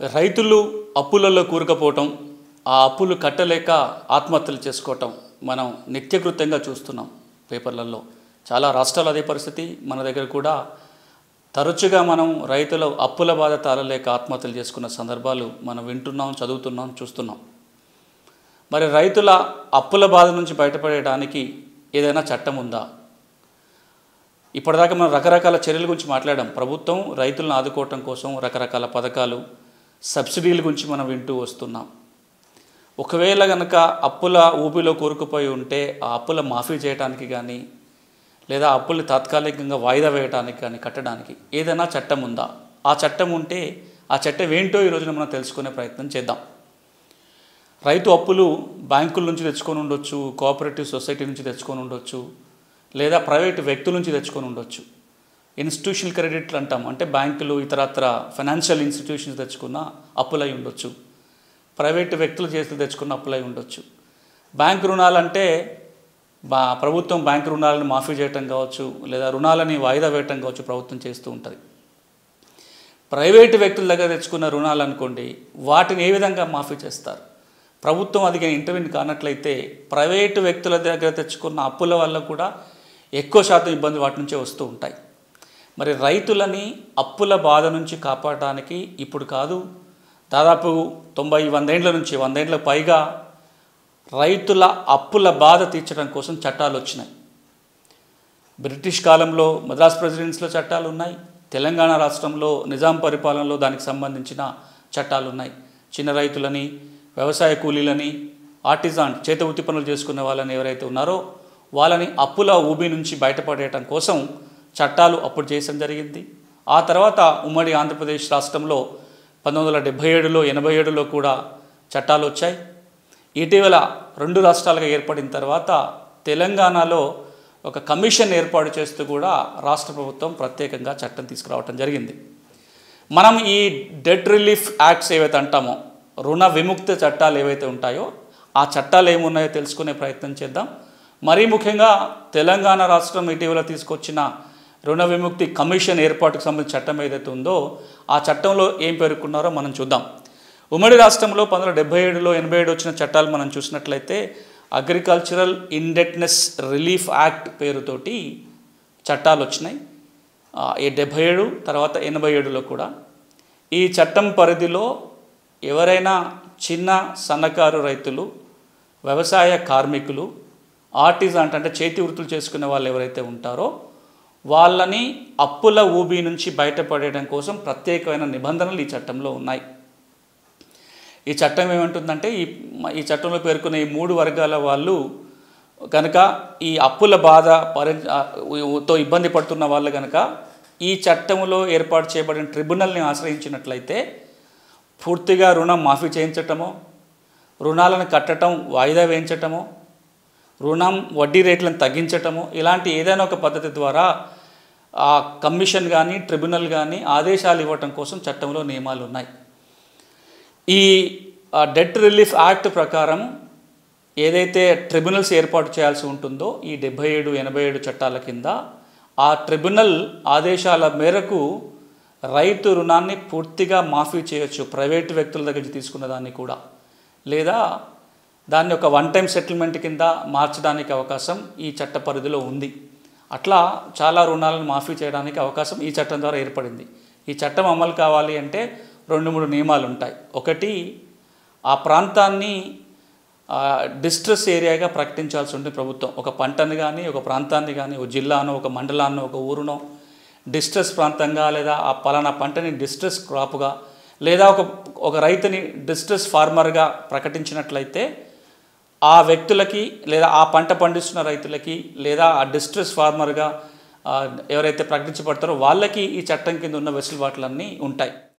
రైతులు అప్పులలో కూరుకుపోవటం ఆ అప్పులు కట్టలేక ఆత్మహత్యలు చేసుకోవటం మనం నిత్యకృత్యంగా చూస్తున్నాం పేపర్లలో చాలా రాష్ట్రాలు అదే పరిస్థితి మన దగ్గర కూడా తరచుగా మనం రైతుల అప్పుల బాధ తాళలేక ఆత్మహత్యలు చేసుకున్న సందర్భాలు మనం వింటున్నాం చదువుతున్నాం చూస్తున్నాం మరి రైతుల అప్పుల బాధ నుంచి బయటపడేయడానికి ఏదైనా చట్టం ఉందా ఇప్పటిదాకా మనం రకరకాల చర్యల గురించి మాట్లాడాం ప్రభుత్వం రైతులను ఆదుకోవటం కోసం రకరకాల పథకాలు సబ్సిడీల గురించి మనం వింటూ వస్తున్నాం ఒకవేళ కనుక అప్పుల ఊపిలో కూరుకుపోయి ఉంటే ఆ అప్పుల మాఫీ చేయడానికి కానీ లేదా అప్పుల్ని తాత్కాలికంగా వాయిదా వేయడానికి కానీ కట్టడానికి ఏదైనా చట్టం ఉందా ఆ చట్టం ఉంటే ఆ చట్టం ఏంటో ఈ రోజున మనం తెలుసుకునే ప్రయత్నం చేద్దాం రైతు అప్పులు బ్యాంకుల నుంచి తెచ్చుకొని ఉండొచ్చు కోఆపరేటివ్ సొసైటీ నుంచి తెచ్చుకొని ఉండొచ్చు లేదా ప్రైవేటు వ్యక్తుల నుంచి తెచ్చుకొని ఉండొచ్చు ఇన్స్టిట్యూషనల్ క్రెడిట్లు అంటాం అంటే బ్యాంకులు ఇతరత్ర ఫైనాన్షియల్ ఇన్స్టిట్యూషన్స్ తెచ్చుకున్న అప్పులై ఉండొచ్చు ప్రైవేటు వ్యక్తులు చేతులు తెచ్చుకున్న అప్పులై ఉండొచ్చు బ్యాంక్ రుణాలంటే బా ప్రభుత్వం బ్యాంక్ రుణాలను మాఫీ చేయటం కావచ్చు లేదా రుణాలని వాయిదా వేయటం కావచ్చు ప్రభుత్వం చేస్తూ ఉంటుంది ప్రైవేటు వ్యక్తుల దగ్గర తెచ్చుకున్న రుణాలు అనుకోండి వాటిని ఏ విధంగా మాఫీ చేస్తారు ప్రభుత్వం అది ఇంటర్వ్యూని కానట్లయితే ప్రైవేటు వ్యక్తుల దగ్గర తెచ్చుకున్న అప్పుల వల్ల కూడా ఎక్కువ శాతం ఇబ్బంది వాటి నుంచే వస్తూ ఉంటాయి మరి రైతులని అప్పుల బాధ నుంచి కాపాడటానికి ఇప్పుడు కాదు దాదాపు తొంభై వందేండ్ల నుంచి వందేండ్ల పైగా రైతుల అప్పుల బాధ తీర్చడం కోసం చట్టాలు వచ్చినాయి బ్రిటిష్ కాలంలో మద్రాస్ ప్రెసిడెన్సీలో చట్టాలు ఉన్నాయి తెలంగాణ రాష్ట్రంలో నిజాం పరిపాలనలో దానికి సంబంధించిన చట్టాలు ఉన్నాయి చిన్న రైతులని వ్యవసాయ కూలీలని ఆర్టిజాన్ చేత వృత్తి పనులు చేసుకునే వాళ్ళని ఎవరైతే ఉన్నారో వాళ్ళని అప్పుల ఊబి నుంచి బయటపడేయటం కోసం చట్టాలు అప్పుడు చేయడం జరిగింది ఆ తర్వాత ఉమ్మడి ఆంధ్రప్రదేశ్ రాష్ట్రంలో పంతొమ్మిది వందల డెబ్భై ఏడులో ఎనభై ఏడులో కూడా చట్టాలు వచ్చాయి ఇటీవల రెండు రాష్ట్రాలుగా ఏర్పడిన తర్వాత తెలంగాణలో ఒక కమిషన్ ఏర్పాటు చేస్తూ కూడా రాష్ట్ర ప్రభుత్వం ప్రత్యేకంగా చట్టం తీసుకురావటం జరిగింది మనం ఈ డెట్ రిలీఫ్ యాక్ట్స్ ఏవైతే అంటామో రుణ విముక్త చట్టాలు ఏవైతే ఉంటాయో ఆ చట్టాలు ఏమున్నాయో తెలుసుకునే ప్రయత్నం చేద్దాం మరీ ముఖ్యంగా తెలంగాణ రాష్ట్రం ఇటీవల తీసుకొచ్చిన రుణ విముక్తి కమిషన్ ఏర్పాటుకు సంబంధించిన చట్టం ఏదైతే ఉందో ఆ చట్టంలో ఏం పేర్కొన్నారో మనం చూద్దాం ఉమ్మడి రాష్ట్రంలో పంతొమ్మిది వందల డెబ్బై ఏడులో ఎనభై ఏడు వచ్చిన చట్టాలు మనం చూసినట్లయితే అగ్రికల్చరల్ ఇండెట్నెస్ రిలీఫ్ యాక్ట్ పేరుతోటి చట్టాలు వచ్చినాయి ఆ, ఈ డెబ్బై ఏడు తర్వాత ఎనభై ఏడులో కూడా ఈ చట్టం పరిధిలో ఎవరైనా చిన్న సన్నకారు రైతులు వ్యవసాయ కార్మికులు ఆర్టిజాంట్ అంటే చేతి వృత్తులు చేసుకునే వాళ్ళు ఎవరైతే ఉంటారో వాళ్ళని అప్పుల ఊబి నుంచి బయటపడేయడం కోసం ప్రత్యేకమైన నిబంధనలు ఈ చట్టంలో ఉన్నాయి ఈ చట్టం ఏమంటుందంటే ఈ ఈ చట్టంలో పేర్కొన్న ఈ మూడు వర్గాల వాళ్ళు కనుక ఈ అప్పుల బాధ పరి ఆ, తో ఇబ్బంది పడుతున్న వాళ్ళు కనుక ఈ చట్టంలో ఏర్పాటు చేయబడిన ట్రిబ్యునల్ని ఆశ్రయించినట్లయితే పూర్తిగా రుణం మాఫీ చేయించటమో రుణాలను కట్టడం వాయిదా వేయించటమో రుణం వడ్డీ రేట్లను తగ్గించటము ఇలాంటి ఏదైనా ఒక పద్ధతి ద్వారా ఆ కమిషన్ కానీ ట్రిబ్యునల్ కానీ ఆదేశాలు ఇవ్వటం కోసం చట్టంలో నియమాలు ఉన్నాయి ఈ డెట్ రిలీఫ్ యాక్ట్ ప్రకారం ఏదైతే ట్రిబ్యునల్స్ ఏర్పాటు చేయాల్సి ఉంటుందో ఈ డెబ్బై ఏడు ఎనభై ఏడు చట్టాల కింద ఆ ట్రిబ్యునల్ ఆదేశాల మేరకు రైతు రుణాన్ని పూర్తిగా మాఫీ చేయొచ్చు ప్రైవేటు వ్యక్తుల దగ్గర నుంచి తీసుకున్న దాన్ని కూడా లేదా దాన్ని ఒక వన్ టైం సెటిల్మెంట్ కింద మార్చడానికి అవకాశం ఈ చట్ట పరిధిలో ఉంది అట్లా చాలా రుణాలను మాఫీ చేయడానికి అవకాశం ఈ చట్టం ద్వారా ఏర్పడింది ఈ చట్టం అమలు కావాలి అంటే రెండు మూడు నియమాలు ఉంటాయి ఒకటి ఆ ప్రాంతాన్ని డిస్ట్రెస్ ఏరియాగా ప్రకటించాల్సి ఉంటుంది ప్రభుత్వం ఒక పంటను కానీ ఒక ప్రాంతాన్ని కానీ ఒక జిల్లానో ఒక మండలాన్నో ఒక ఊరునో డిస్ట్రెస్ ప్రాంతంగా లేదా ఆ పలానా పంటని డిస్ట్రెస్ క్రాప్గా లేదా ఒక ఒక రైతుని డిస్ట్రెస్ ఫార్మర్గా ప్రకటించినట్లయితే ఆ వ్యక్తులకి లేదా ఆ పంట పండిస్తున్న రైతులకి లేదా ఆ డిస్ట్రెస్ ఫార్మర్గా ఆ, ఎవరైతే ప్రకటించబడతారో వాళ్ళకి ఈ చట్టం కింద ఉన్న వెసులుబాట్లన్నీ ఉంటాయి